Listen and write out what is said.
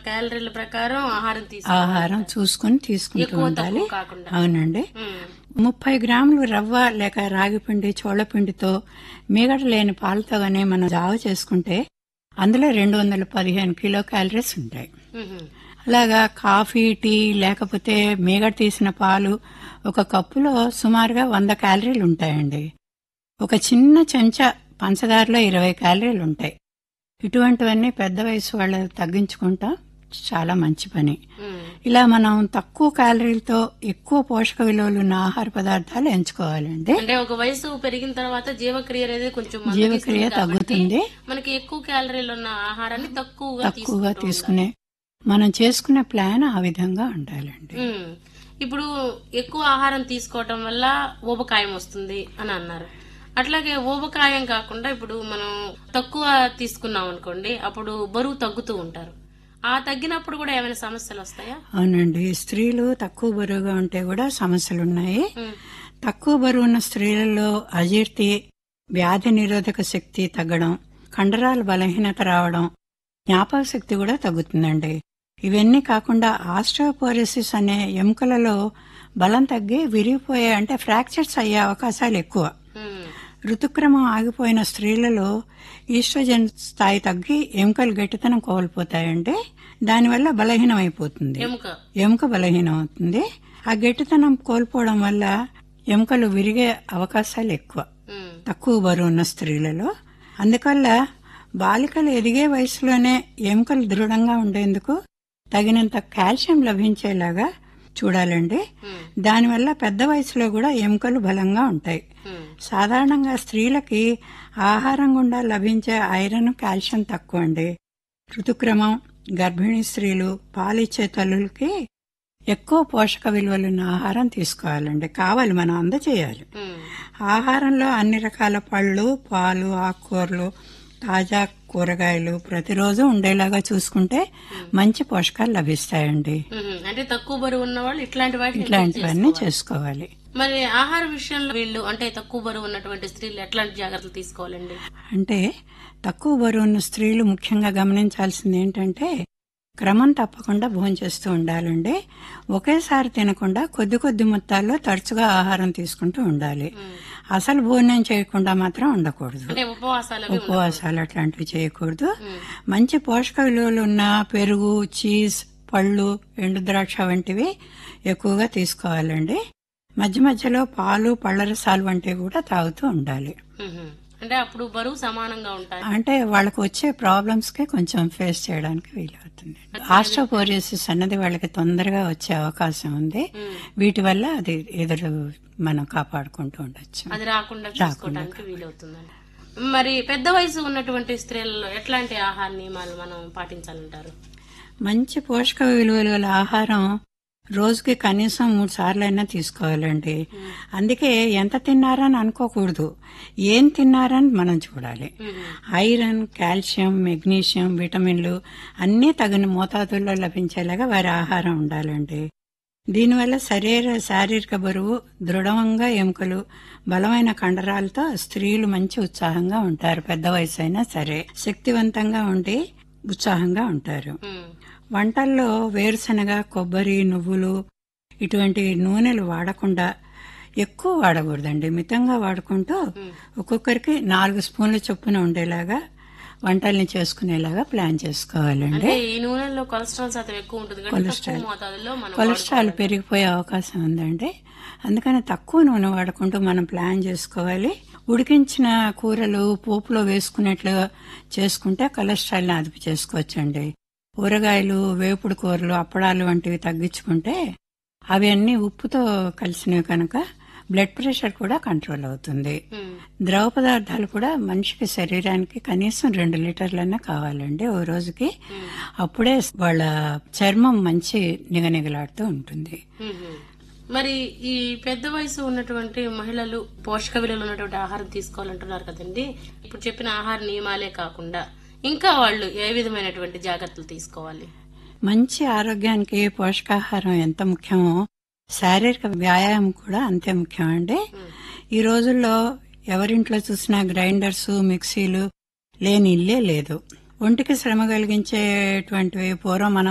క్యాలరీల ప్రకారం ఆహారం తీసుకో ఆహారం చూసుకొని తీసుకుంటూ ఎక్కువ ఉండాలి తక్కువ కాకుండా అవునండి ఉమ్, ముప్పై గ్రాములు రవ్వ లేక రాగిపిండి చోళపిండితో మిగట లేని పాలతో గానీ మనం జావ చేసుకుంటే అందులో రెండు వందల పదిహేను కిలో క్యాలరీస్ ఉంటాయి ఉహు, అలాగా కాఫీ టీ లేకపోతే మీగడ తీసిన పాలు ఒక కప్పులో సుమారుగా వంద క్యాలరీలు ఉంటాయండి ఒక చిన్న చెంచా పంచదారలో ఇరవై క్యాలరీలు ఉంటాయి ఇటువంటివన్నీ పెద్ద వయసు వాళ్ళు తగ్గించుకుంటా చాలా మంచి పని ఉమ్, ఇలా మనం తక్కువ క్యాలరీలతో ఎక్కువ పోషక విలువలు ఉన్న ఆహార పదార్థాలు ఎంచుకోవాలండి అంటే ఒక వయసు పెరిగిన తర్వాత జీవక్రియ అనేది కొంచెం జీవక్రియ మందగిస్తుంది కాబట్టి తగ్గుతుంది మనకి ఎక్కువ క్యాలరీలు ఉన్న ఆహారాన్ని తక్కువగా తక్కువగా తీసుకుంటూ తీసుకునే మనం చేసుకునే ప్లాన్ ఆ విధంగా ఉండాలండి ఉమ్. ఇప్పుడు ఎక్కువ ఆహారం తీసుకోవటం వల్ల ఊబకాయం వస్తుంది అని అన్నారు అట్లాగే ఊబకాయం కాకుండా ఇప్పుడు మనం తక్కువ తీసుకున్నాం అనుకోండి అప్పుడు బరువు తగ్గుతూ ఉంటారు ఆ తగ్గినప్పుడు కూడా ఏమైనా సమస్యలు వస్తాయా అవునండి స్త్రీలు తక్కువ బరువుగా ఉంటే కూడా సమస్యలు ఉన్నాయి ఉమ్, తక్కువ బరువు ఉన్న స్త్రీలలో అజీర్తి వ్యాధి నిరోధక శక్తి తగ్గడం కండరాల బలహీనత రావడం జ్ఞాపక శక్తి కూడా తగ్గుతుందండి ఇవన్నీ కాకుండా ఆస్ట్రోపోరిసిస్ అనే ఎముకలలో బలం తగ్గి విరిగిపోయే అంటే ఫ్రాక్చర్స్ అయ్యే అవకాశాలు ఎక్కువ ఉమ్, ఋతుక్రమం ఆగిపోయిన స్త్రీలలో ఈస్ట్రోజన్ స్థాయి తగ్గి ఎముకలు గట్టితనం కోల్పోతాయండి దానివల్ల బలహీనం అయిపోతుంది ఎముక ఎముక బలహీనం అవుతుంది ఆ గట్టితనం కోల్పోవడం వల్ల ఎముకలు విరిగే అవకాశాలు ఎక్కువ ఉమ్, తక్కువ బరువు ఉన్న స్త్రీలలో అందువల్ల బాలికలు ఎదిగే వయసులోనే ఎముకలు దృఢంగా ఉండేందుకు తగినంత కాల్షియం లభించేలాగా చూడాలండి ఉమ్, దానివల్ల పెద్ద వయసులో కూడా ఎముకలు బలంగా ఉంటాయి ఉమ్, సాధారణంగా స్త్రీలకి ఆహారం గుండా లభించే ఐరన్ కాల్షియం తక్కువ అండి ఋతుక్రమం గర్భిణీ స్త్రీలు పాలిచ్చే తల్లులకి ఎక్కువ పోషక విలువలున్న ఆహారం తీసుకోవాలండి కావాలి మనం అందచేయాలి ఉమ్, ఆహారంలో అన్ని రకాల పళ్ళు పాలు ఆకుకూరలు తాజా కూరగాయలు ప్రతిరోజు ఉండేలాగా చూసుకుంటే మంచి పోషకాలు లభిస్తాయండి ఉమ్. అంటే తక్కువ బరువు ఉన్న వాళ్ళు ఇట్లాంటి వాటిని ఇట్లాంటివన్నీ చేసుకోవాలి మరి ఆహార విషయంలో వీళ్ళు అంటే తక్కువ బరువు ఉన్నటువంటి స్త్రీలు ఎట్లాంటి జాగ్రత్తలు తీసుకోవాలండి అంటే తక్కువ బరువు ఉన్న స్త్రీలు ముఖ్యంగా గమనించాల్సింది ఏంటంటే క్రమం తప్పకుండా భోజనం చేస్తూ ఉండాలండి ఒకేసారి తినకుండా కొద్ది కొద్ది మొత్తాల్లో తరచుగా ఆహారం తీసుకుంటూ ఉండాలి ఉమ్. అసలు భోజనం చేయకుండా మాత్రం ఉండకూడదు అంటే ఉపవాసాలు అవి ఉపవాసాలు అట్లాంటివి చేయకూడదు ఉమ్, మంచి పోషక విలువలు ఉన్న పెరుగు చీజ్ పళ్ళు ఎండు ద్రాక్ష వంటివి ఎక్కువగా తీసుకోవాలండి మధ్య మధ్యలో పాలు పళ్ళ రసాలు వంటివి కూడా తాగుతూ ఉండాలి ఉమ్. అంటే అప్పుడు బరువు సమానంగా ఉంటాయి అంటే వాళ్ళకి వచ్చే ప్రాబ్లమ్స్ కి కొంచెం ఫేస్ చేయడానికి వీలవుతుంది ఆస్ట్రోపోరియాసిస్ అన్నది వాళ్ళకి తొందరగా వచ్చే అవకాశం ఉంది ఉమ్. వీటి వల్ల అది ఎదురు మనం కాపాడుకుంటూ ఉండొచ్చు అది రాకుండా చూసుకోవడానికి వీలవుతుందండి మరి పెద్ద వయసు ఉన్నటువంటి స్త్రీలలో ఎట్లాంటి ఆహార నియమాలు మనం పాటించాలంటారు మంచి పోషక విలువల గల ఆహారం రోజుకి కనీసం మూడు సార్లు అయినా తీసుకోవాలండి అందుకే ఎంత తిన్నారని అనుకోకూడదు ఏం తిన్నారని మనం చూడాలి ఉమ్. ఐరన్ కాల్షియం మెగ్నీషియం విటమిన్లు అన్నీ తగిన మోతాదుల్లో లభించేలాగా వారి ఆహారం ఉండాలండి దీనివల్ల శరీర శారీరక బరువు దృఢంగా ఎముకలు బలమైన కండరాలతో స్త్రీలు మంచి ఉత్సాహంగా ఉంటారు పెద్ద వయసు అయినా సరే శక్తివంతంగా ఉండి ఉత్సాహంగా ఉంటారు ఉమ్. వంటల్లో వేరుశనగ కొబ్బరి నువ్వులు ఇటువంటి నూనెలు వాడకుండా ఎక్కువ వాడకూడదండి మితంగా వాడుకుంటూ ఒక్కొక్కరికి నాలుగు స్పూన్ల చొప్పున ఉండేలాగా వంటల్ని చేసుకునేలాగా ప్లాన్ చేసుకోవాలండి అంటే ఈ నూనెల్లో కొలెస్ట్రాల్ శాతం ఎక్కువ ఉంటుంది కాబట్టి తక్కువ మోతాదులో మనం కొలెస్ట్రాల్ పెరిగిపోయే అవకాశం ఉందండి అందుకని తక్కువ నూనె వాడుకుంటూ మనం ప్లాన్ చేసుకోవాలి ఉడికించిన కూరలు పోపులో వేసుకున్నట్లుగా చేసుకుంటే కొలెస్ట్రాల్ని అదుపు చేసుకోవచ్చండి కూరగాయలు వేపుడు కూరలు అప్పడాలు వంటివి తగ్గించుకుంటే అవి అన్ని ఉప్పుతో కలిసినవి కనుక బ్లడ్ ప్రెషర్ కూడా కంట్రోల్ అవుతుంది ఉమ్. ద్రవ పదార్థాలు కూడా మనిషికి శరీరానికి కనీసం రెండు లీటర్లన్నా కావాలండి ఓ రోజుకి అప్పుడే వాళ్ళ చర్మం మంచి నిగనిగలాడుతూ ఉంటుంది మ్మ్. మరి ఈ పెద్ద వయసు ఉన్నటువంటి మహిళలు పోషక విలువలు ఉన్నటువంటి ఆహారం తీసుకోవాలంటున్నారు కదండి ఇప్పుడు చెప్పిన ఆహార నియమాలే కాకుండా ఇంకా వాళ్ళు ఏ విధమైనటువంటి జాగ్రత్తలు తీసుకోవాలి మంచి ఆరోగ్యానికి పోషకాహారం ఎంత ముఖ్యమో శారీరక వ్యాయామం కూడా అంతే ముఖ్యం అండి ఈ రోజుల్లో ఎవరింట్లో చూసినా గ్రైండర్స్ మిక్సీలు లేని ఇల్లే లేదు ఒంటికి శ్రమ కలిగించేటువంటివి పూర్వం మనం